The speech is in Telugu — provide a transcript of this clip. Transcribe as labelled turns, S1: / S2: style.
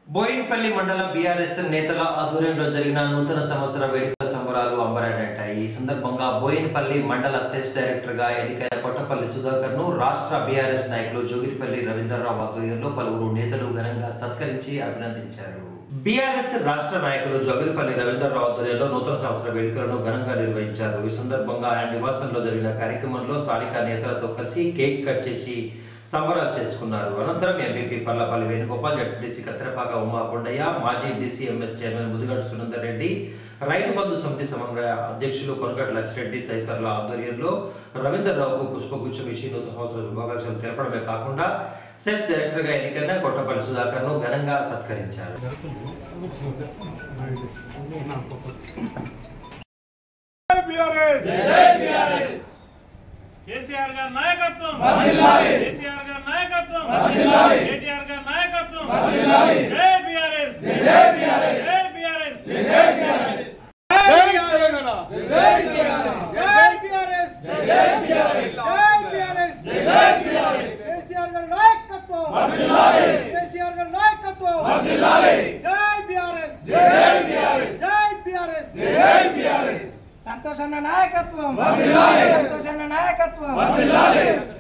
S1: బోయిన్పల్లి మండల బీఆర్ఎస్ నేతల ఆధ్వర్యంలో జరిగిన నూతన సంవత్సర వేడుకల సంబరాలు అంబరాడంటాయి ఈ సందర్భంగా బోయిన్పల్లి మండల సెస్ డైరెక్టర్ గా ఎన్నికైన కొట్టపల్లి సుధాకర్ ను రాష్ట్ర బీఆర్ఎస్ నాయకులు జోగిరిపల్లి రవీంద్రరావు ఆధ్వర్యంలో పలువురు నేతలు ఘనంగా సత్కరించి అభినందించారు బీఆర్ఎస్ రాష్ట్ర నాయకులు జోగిరిపల్లి రవీంద్రరావు ఆధ్వర్యంలో నూతన సంవత్సర వేడుకలను ఘనంగా నిర్వహించారు ఈ సందర్భంగా ఆయన నివాసంలో జరిగిన కార్యక్రమంలో స్థానిక నేతలతో కలిసి కేక్ కట్ చేసి సంబరాలు చేసుకున్నారు అనంతరం ఎంపీపీ పర్లపల్లి వేణుగోపాల్ జడ్పీడీసీ కత్తిరపాక ఉమా కొండయ్య మాజీ డీసీఎంఎస్ చైర్మన్ ముదుగడ్డ సునందర్ రెడ్డి రైతు బంధు సమితి సమన్వయ అధ్యక్షులు కొనగడ్డ లక్ష్రెడ్డి తదితరుల ఆధ్వర్యంలో రవీంద్రరావుకు పుష్పగుచ్చం ఇచ్చి నూతన సంవత్సర శుభాకాంక్షలు తెలపడమే కాకుండా సెస్ డైరెక్టర్ గా ఎన్నికైన కొట్టపల్లి సుధాకర్ ను ఘనంగా సత్కరించారు
S2: కేసీఆర్ గారి నాయకత్వం కేసీఆర్ గారి నాయకత్వం కేటీఆర్ గారి నాయకత్వం జై బీఆర్ఎస్ జై బీఆర్ఎస్
S3: కేసీఆర్ గారి నాయకత్వం కేసీఆర్ గారి నాయకత్వం జై బీఆర్ఎస్ జై బీఆర్ఎస్ సంతోష్ అన్న నాయకత్వం సంతోష్ అన్న నాయకత్వం